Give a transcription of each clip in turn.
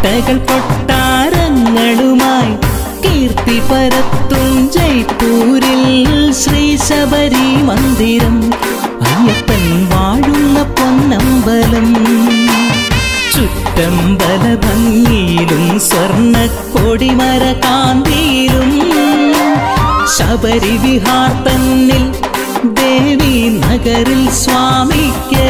കോട്ടകൾ കൊട്ടാരങ്ങളുമായി കീർത്തി പരത്തും ജയ്പൂരിൽ ശ്രീ ശബരി മന്ദിരം അയ്യപ്പൻ വാഴുന്ന പൊന്നമ്പലം ചുറ്റമ്പല ഭംഗിയിലും സ്വർണ്ണ കൊടിമര കാന്തിയിലും ശബരി വിഹാർ തന്നിൽ ദേവി നഗരിൽ സ്വാമിക്ക്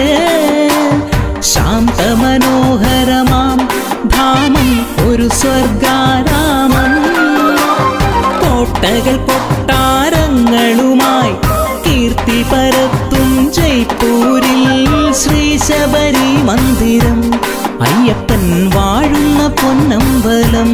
ശാന്തമനോഹരമാം ധാമം ഒരു സ്വർഗാരാമം കോട്ടകൾ കൊട്ടാരങ്ങളുമായി കീർത്തി പരത്തും ജയ്പൂരിൽ ശ്രീ ശബരി മന്ദിരം അയ്യപ്പൻ വാഴുന്ന പൊന്നമ്പലം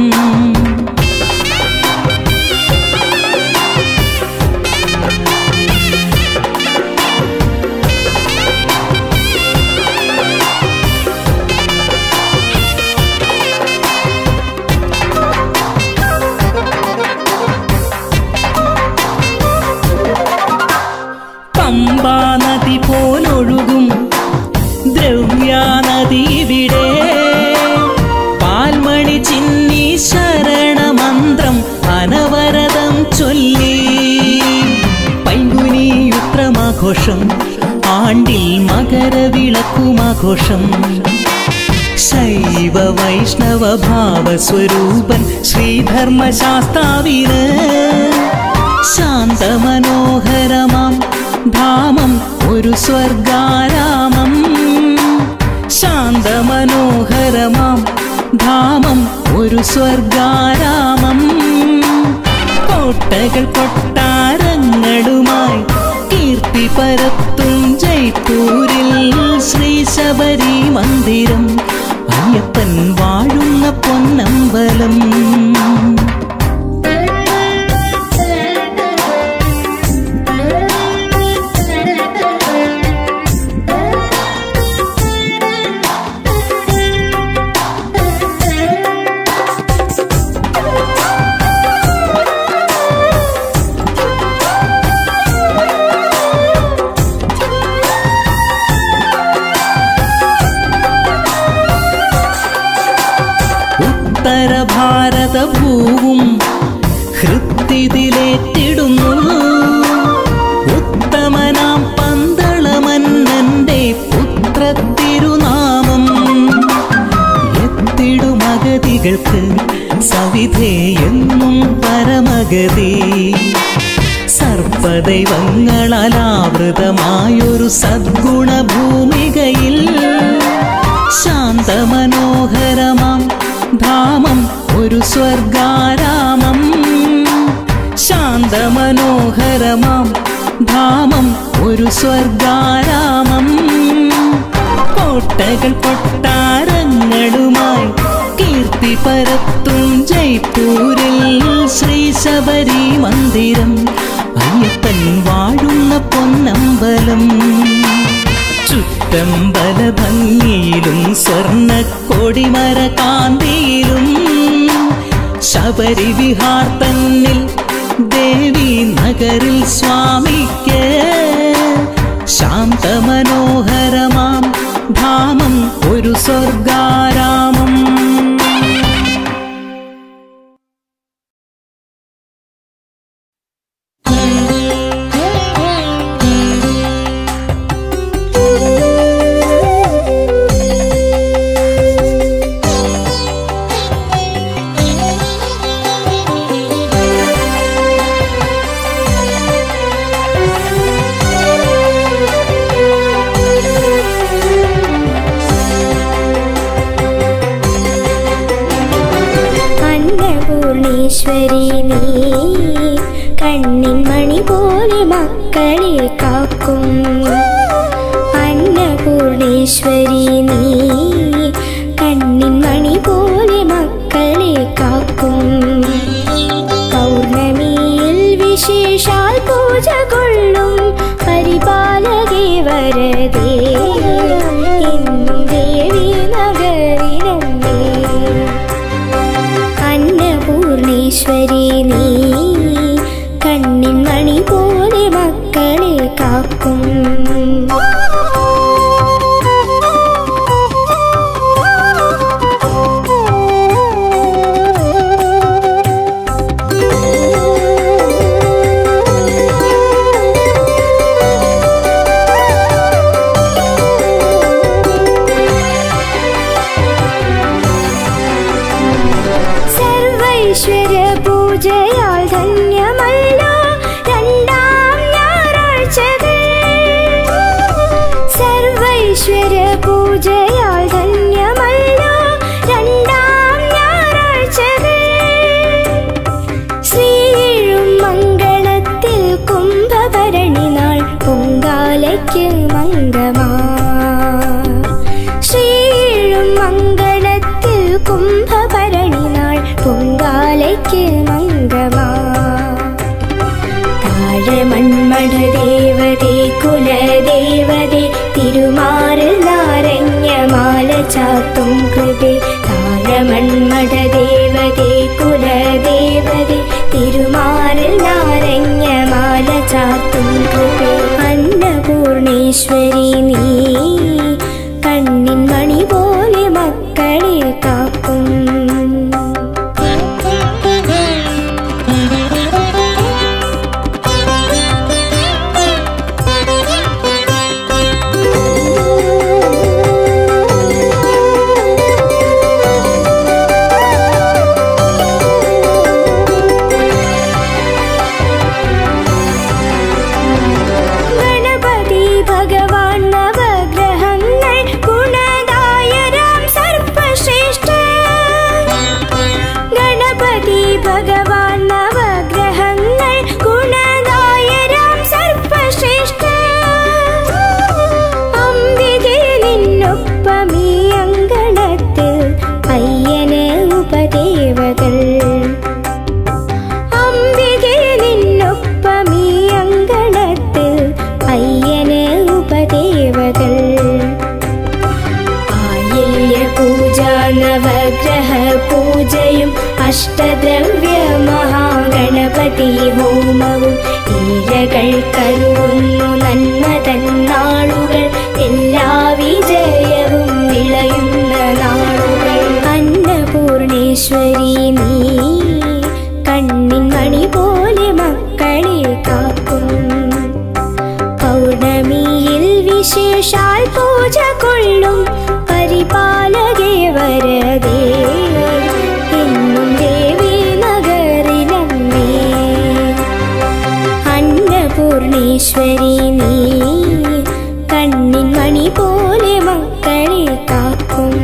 പമ്പാ നദി പോലൊഴുകും ദ്രവ്യാനദി ഇവിടെ പാൽമണി ചിന്നി ശരണമന്ത്രം അനവരതം ചൊല്ലി പൈങ്കുനി യുത്രമാഘോഷം ആണ്ടിൽ മകരവിളക്കുമാഘോഷം ശൈവ വൈഷ്ണവ ഭാവസ്വരൂപൻ ശ്രീധർമ്മശാസ്താവിന് ശാന്തമനോഹരമാം ധാമം ഒരു സ്വർഗാരാമം ശാന്തമനോഹരമാം ധാമം ഒരു സ്വർഗാരാമം കോട്ടകൾ കൊട്ടാരങ്ങളുമായി കീർത്തി പരത്തും ജയ്പൂരിൽ ശ്രീ ശബരി മന്ദിരം അയ്യപ്പൻ വാഴുന്ന പൊന്നമ്പലം ഉത്തര ഭാരത ഭൂവും ഹൃത്തിതിലേറ്റിടുന്നു ഉത്തമനാം പന്തളമന്നന്റെ പുത്രത്തിരുനാമം എത്തിടുമഗതികൾക്ക് സവിധേയെന്നും പരമഗതി സർപ്പദൈവങ്ങളാൽ ആവൃതമായൊരു സദ്ഗുണഭൂമികയിൽ ശാന്തമനോഹരമാം ധാമം ഒരു സ്വർഗാരാമം ശാന്തമനോഹരമാം ധാമം ഒരു സ്വർഗാരാമം കോട്ടകൾ കൊട്ടാരങ്ങളുമായി കീർത്തി പരത്തും ജയ്പൂരിൽ ശ്രീ ശബരി മന്ദിരം അയ്യപ്പൻ വാഴുന്ന പൊന്നമ്പലം ചുറ്റമ്പല ഭംഗിയിലും സ്വർണ്ണ കൊടിമര കാന്തിയിലും ശബരി വിഹാർ തന്നിൽ ദേവി നഗരിൽ സ്വാമിക്ക് ശാന്തമനോഹരമാം ധാമം ഒരു സ്വർഗാരാമം അന്നപൂർണേശ്വരി നീ കണ്ണിൻ മണി പോലെ മക്കളെ കാക്കും അന്നപൂർണേശ്വരി നീ കണ്ണിൻ മണി പോലെ മക്കളെ കാക്കും പൗർണമിയിൽ വിശേഷാൽ പൂജ കൊള്ളും പരിപാലകേ വരതേ എന്നും ദേവി നഗരിലമ്മേ അന്നപൂർണേശ്വരി നീ കണ്ണിൻ മണി പോലെ മക്കളെ കാക്കും സർവൈശ്വര്യ പൂജയാൽ ധന്യമല്ലോ രണ്ടാം ഞായറാഴ്ചകൾ സർവൈശ്വര്യ പൂജയാൽ ധന്യമല്ലോ രണ്ടാം ഞായറാഴ്ചകൾ ശ്രീഴും മംഗളത്തിൽ കുംഭഭരണി നാൾ പൊങ്കാലയ്ക്ക് മംഗമാ ശ്രീഴും മംഗളത്തിൽ കുംഭഭരണി നാൾ പൊങ്കാലയ്ക്ക് മംഗമാ താഴമൺമഠ ദേവതേ കുലദേവതേ തിരുമാറിൽ നാരങ്ങമാല ചാത്തും കൃപേ താഴമൺമഠ ദേവതേ കുലദേവതേ തിരുമാറിൽ നാരങ്ങമാല ചാത്തും കൃപേ അന്നപൂർണേശ്വരി നീ കണ്ണിൻ മണി പോലെ മക്കളെ കാക്കും ഗണപതി ഭഗവാൻ നവഗ്രഹങ്ങൾ ഗുണദായരാം സർപ്പശ്രേഷ്ഠ ഗണപതി ഭഗവാൻ നവഗ്രഹങ്ങൾ ഗുണദായരാം സർപ്പശ്രേഷ്ഠ അംബികെ നിന്നൊപ്പമീ അങ്കണത്തിൽ അയ്യന് ഉപദേവകൾ അംബികെ നിന്നൊപ്പമീ അങ്കണത്തിൽ അയ്യന് ഉപദേവകൾ ആയില്യ പൂജ നവഗ്രഹ പൂജയും അഷ്ടദ്രവ്യ മഹാഗണപതി ഹോമവും ഈരകൾ കരുവുന്നു നന്മ തന്നാളുകൾ എല്ലാ വിജയവും വിളയുന്ന നാളുകൾ അന്നപൂർണേശ്വരി നീ കണ്ണിൻ മണി പോലെ മക്കളെ കാക്കും പൗർണമിയിൽ വിശേഷാൽ പൂജ കൊള്ളും പരിപാലകേ വരതേ എന്നും ദേവി നഗറിലമ്മേ അന്നപൂർണേശ്വരി നീ കണ്ണിൻ മണി പോലെ മക്കളെ കാക്കും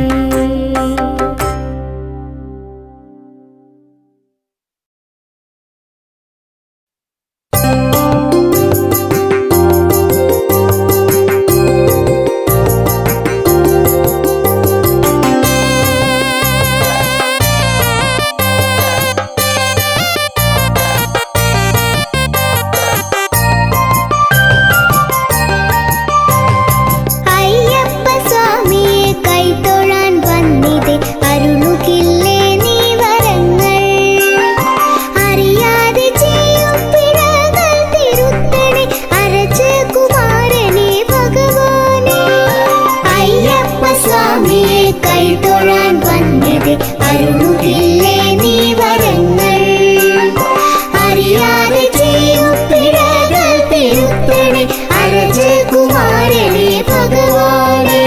അയ്യപ്പ സ്വാമിയെ കൈത്തൊഴാൻ വന്നിതേ അരുളുകില്ലേ നീ വരങ്ങൾ അറിയാതെ ചെയ്യും പിഴകൾ തിരുത്തണേ അരച്ച കുമാരനെ ഭഗവാനെ അയ്യപ്പ സ്വാമിയെ കൈത്തൊഴാൻ വന്നിതേ അരുളുകില്ലേ നീ വരങ്ങൾ അറിയാതെ ചെയ്യും പിഴകൾ തിരുത്തണേ അരജ കുമാരനെ ഭഗവാനെ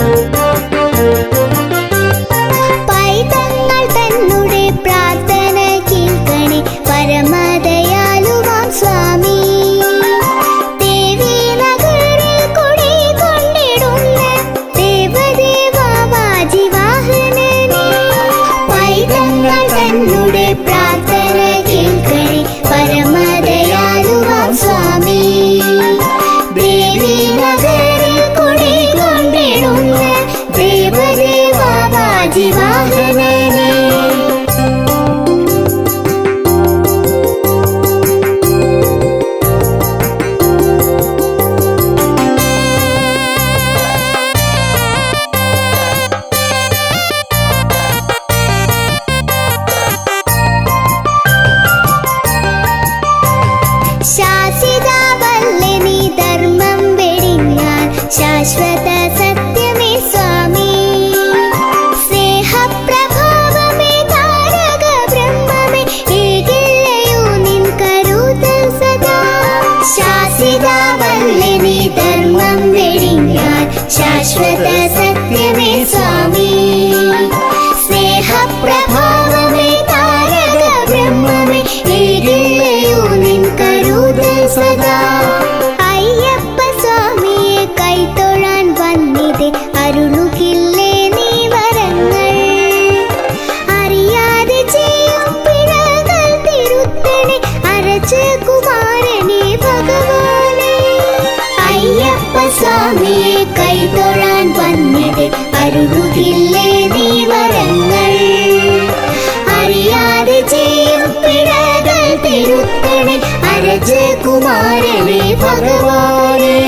പൈതങ്ങൾ തന്നുടെ പ്രാർത്ഥന അരുളുകില്ലേ നീ വരങ്ങൾ അറിയാതെ ചെയ്യും പിഴകൾ തിരുത്തണേ അരജകുമാരനെ ഭഗവാനെ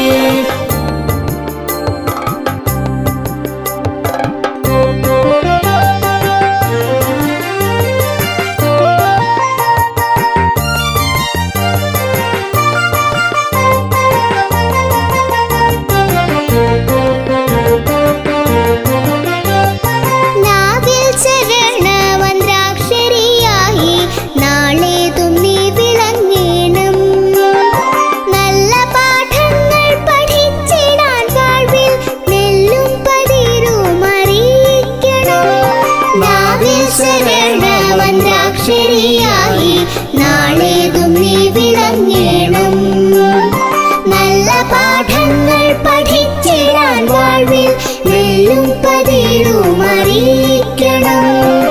നാവിൽ ചരണമന്ത്രാക്ഷരിയായി നാളേതും നീ വിളങ്ങേണം നല്ല പാഠങ്ങൾ പഠിച്ചിടാൻ വാഴ്വിൽ നെല്ലും പതിരും അറിയിക്കണം നാവിൽ ശരണമന്ത്രാക്ഷരിയായി നാളേതും നീ വിളങ്ങേണം നല്ല പാഠങ്ങൾ പഠിച്ചിടാൻ വാഴ്വിൽ നെല്ലും പതിരും അറിയിക്കണം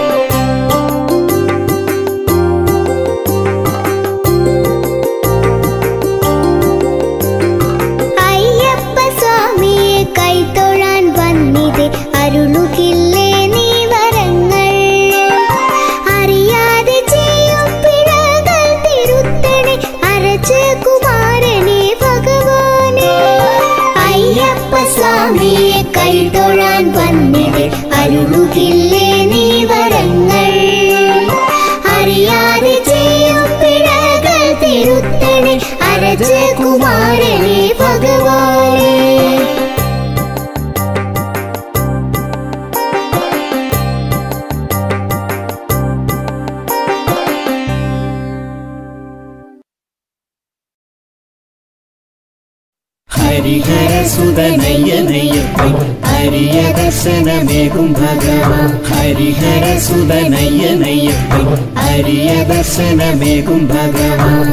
അയ്യപ്പ സ്വാമിയെ കൈത്തൊഴാൻ വന്നിത് അരുളുകില്ലേ നീ വരങ്ങൾ അറിയാതെ ചെയ്യും പിഴകൾ തിരുത്തണേ അരജകുമാരനെ ഭഗവാനെ അയ്യപ്പ സ്വാമിയെ കൈതൊഴാൻ വന്നിത് അരുളുകില്ലേ നീ വരങ്ങൾ അറിയാതെ ചെയ്യും പിഴകൾ തിരുത്തണേ അരജകുമാരനെ ഭഗവാനെ ഹരിഹര സുതനയ്യനയ്യപ്പൻ ഹരിയ ദർശനമേകും ഭഗവാൻ ഹരിഹര സുതനയ്യനയ്യപ്പൻ ഹരിയ ദർശനമേകും ഭഗവാൻ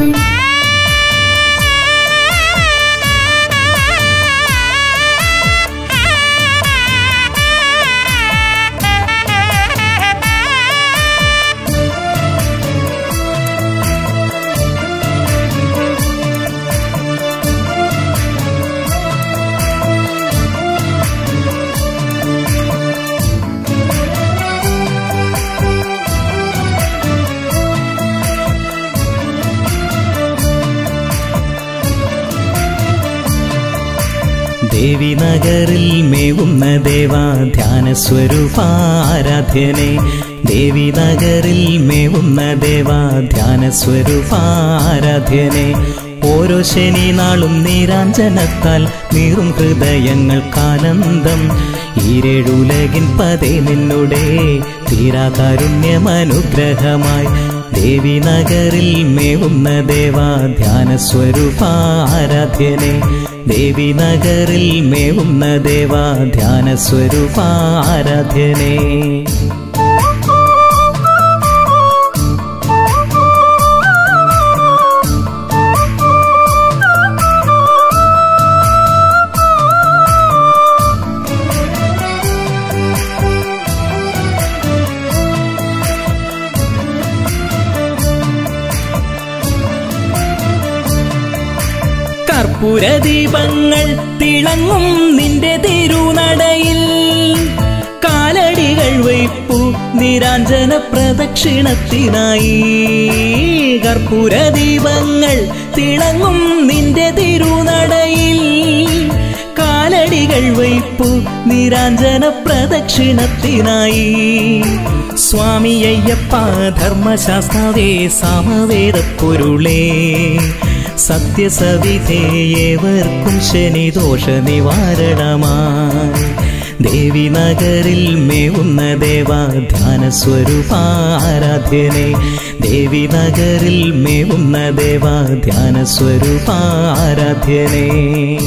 ദേവി നഗറിൽ മേവുന്ന ദേവാ ധ്യാന സ്വരൂപാരാധ്യനെ ദേവി നഗറിൽ മേവുന്ന ദേവാ ധ്യാന സ്വരൂപാരാധ്യനെ ഓരോ ശനി നാളും നീരാഞ്ജനത്താൽ നീറും ഹൃദയങ്ങൾക്കാനന്ദം ഈരേഴുലകിൻ പതേ നിന്നുടെ തീരാകാരുണ്യമനുഗ്രഹമായി ദേവി നഗറിൽ മേവുന്ന ദേവാ ധ്യാന സ്വരൂപാരാധ്യനെ ദേവി നഗറിൽ മേവുന്ന ദേവാ ധ്യാന സ്വരൂപാരാധ്യനെ കർപ്പൂരദീപങ്ങൾ തിളങ്ങും നിന്റെ തിരുനടയിൽ കാലടികൾ വയ്പ്പു നിരാഞ്ജന പ്രദക്ഷിണത്തിനായി കർപ്പൂരദീപങ്ങൾ തിളങ്ങും നിന്റെ തിരുനടയിൽ കാലടികൾ വയ്പ്പു നിരാഞ്ജന പ്രദക്ഷിണത്തിനായി സ്വാമി അയ്യപ്പ ധർമ്മശാസ്താവേ സാമവേദ പൊരുളേ സത്യസവിധേയേവർക്കും ശനിദോഷ നിവാരണമായി ദേവി നഗറിൽ മേവുന്ന ദേവാ ധ്യാന സ്വരൂപാരാധ്യനെ ദേവി നഗറിൽ മേവുന്ന ദേവാ ധ്യാന സ്വരൂപാരാധ്യനെ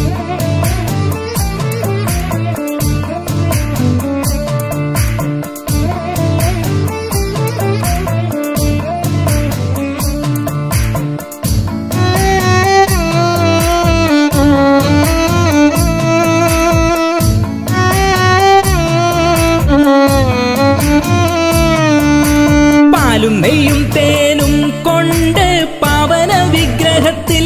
പാലും നെയ്യും തേനും കൊണ്ട് പാവന വിഗ്രഹത്തിൽ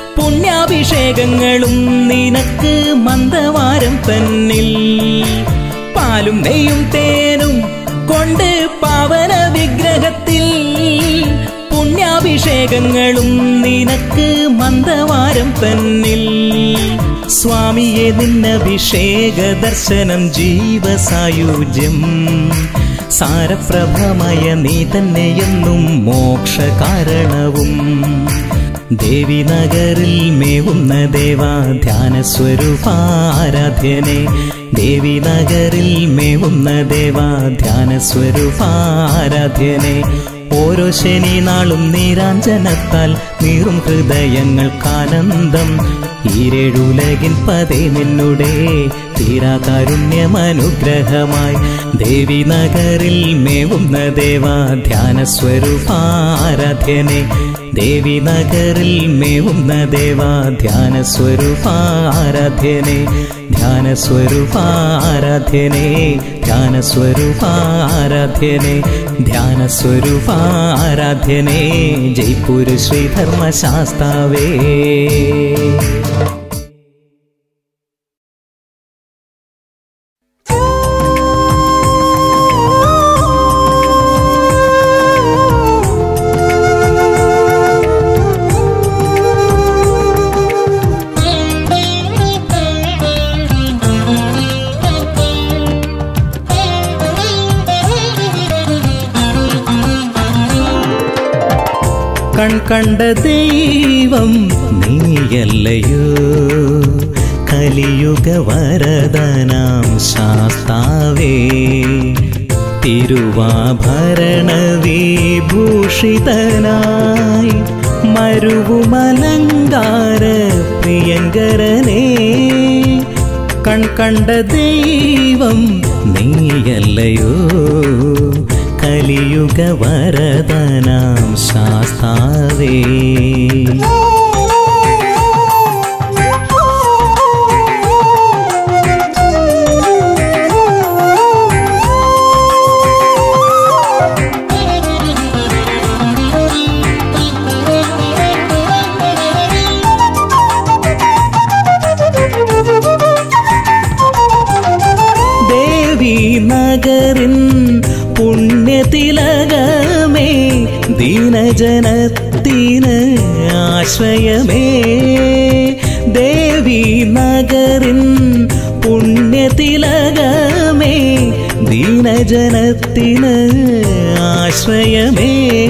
പുണ്യാഭിഷേകങ്ങളും നിനക്ക് മന്ദവാരം തന്നിൽ പാലും നെയ്യും തേനും കൊണ്ട് പാവന വിഗ്രഹത്തിൽ പുണ്യാഭിഷേകങ്ങളും നിനക്ക് മന്ദവാരം തന്നിൽ സ്വാമിയെ നിന്നഭിഷേക ദർശനം ജീവസായുജ്യം സാരപ്രഭമയ നീ തന്നെയെന്നും മോക്ഷ കാരണവും ദേവി നഗറിൽ മേവുന്ന ദേവാ ധ്യാന സ്വരൂപാരാധ്യനെ ദേവി നഗറിൽ മേവുന്ന ദേവാ ധ്യാന സ്വരൂപാരാധ്യനെ ഓരോ ശനി നാളും നീരാഞ്ജനത്താൽ നീറും ഹൃദയങ്ങൾക്കാനന്ദം ഈരേഴുലകിൻ പതേ നിന്നുടെ തീരാകാരുണ്യമനുഗ്രഹമായി ദേവി നഗറിൽ മേവുന്ന ദേവാ ധ്യാന സ്വരൂപാരാധ്യനെ ദേവി നഗറിൽ മേവുന്ന ദേവാ ധ്യാന സ്വരൂപാരാധ്യനെ ധ്യാന സ്വരൂപാരാധ്യനെ ധ്യാന സ്വരൂപാരാധ്യനെ ധ്യാന സ്വരൂപാരാധ്യനെ ജയ്പൂർ ശ്രീധർമ്മശാസ്താവേ കൺകണ്ട ദൈവം നീയല്ലയോ കലിയുഗ വരദനാം ശാസ്താവേ തിരുവാഭരണ വിഭൂഷിതനായി മരുവുമലങ്കാര പ്രിയങ്കരനേ കൺകണ്ട ദൈവം നീയല്ലയോ കലിയുഗ വരദനാം ശാസ്താവേ ദേവി നഗറിൻ പുണ്യതിലകമേ ദീനജനത്തിന് ആശ്രയമേ ദേവി നഗറിൻ പുണ്യതിലകമേ ദീനജനത്തിന് ആശ്രയമേ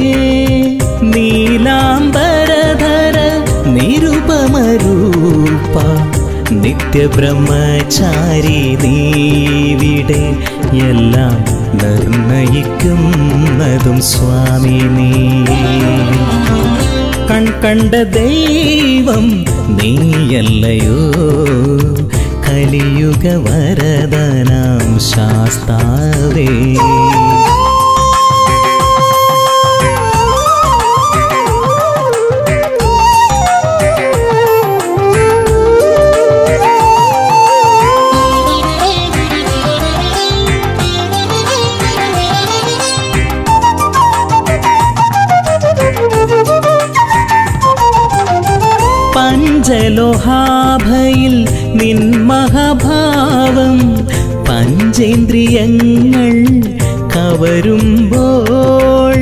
നീലാംബരധര നിരുപമരൂപ നിത്യബ്രഹ്മചാരി നീവിടെ എല്ലാം നിർണയിക്കുന്നതും സ്വാമി നീ കൺകണ്ട ദൈവം നീയല്ലയോ കലിയുഗ വരദനാം ശാസ്താവേ പഞ്ചലോഹാഭയിൽ നിൻ മഹാഭാവം പഞ്ചേന്ദ്രിയങ്ങൾ കവരുമ്പോൾ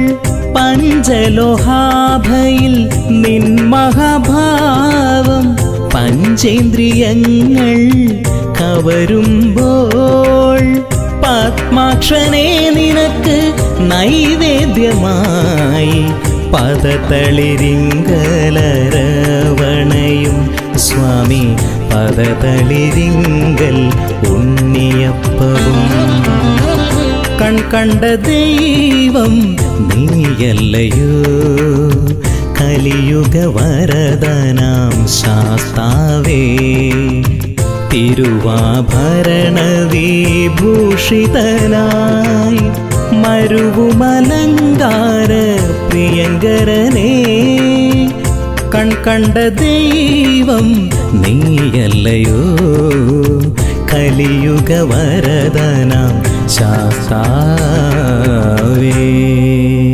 പഞ്ചലോഹാഭയിൽ നിൻ മഹാഭാവം പഞ്ചേന്ദ്രിയങ്ങൾ കവരുമ്പോൾ പത്മാക്ഷനെ നിനക്ക് നൈവേദ്യമായി പദതളിരിങ്കലരവണയും സ്വാമി പദതളിരിങ്കൽ ഉണ്ണിയപ്പവും കൺകണ്ട ദൈവം നീയല്ലയോ കലിയുഗ വരദനാം ശാസ്താവേ തിരുവാഭരണ വിഭൂഷിതനായി മരുവുമലങ്കാര പ്രിയങ്കരനേ കൺകണ്ട ദൈവം നീയല്ലയോ കലിയുഗ വരദനാം ശാസ്താവേ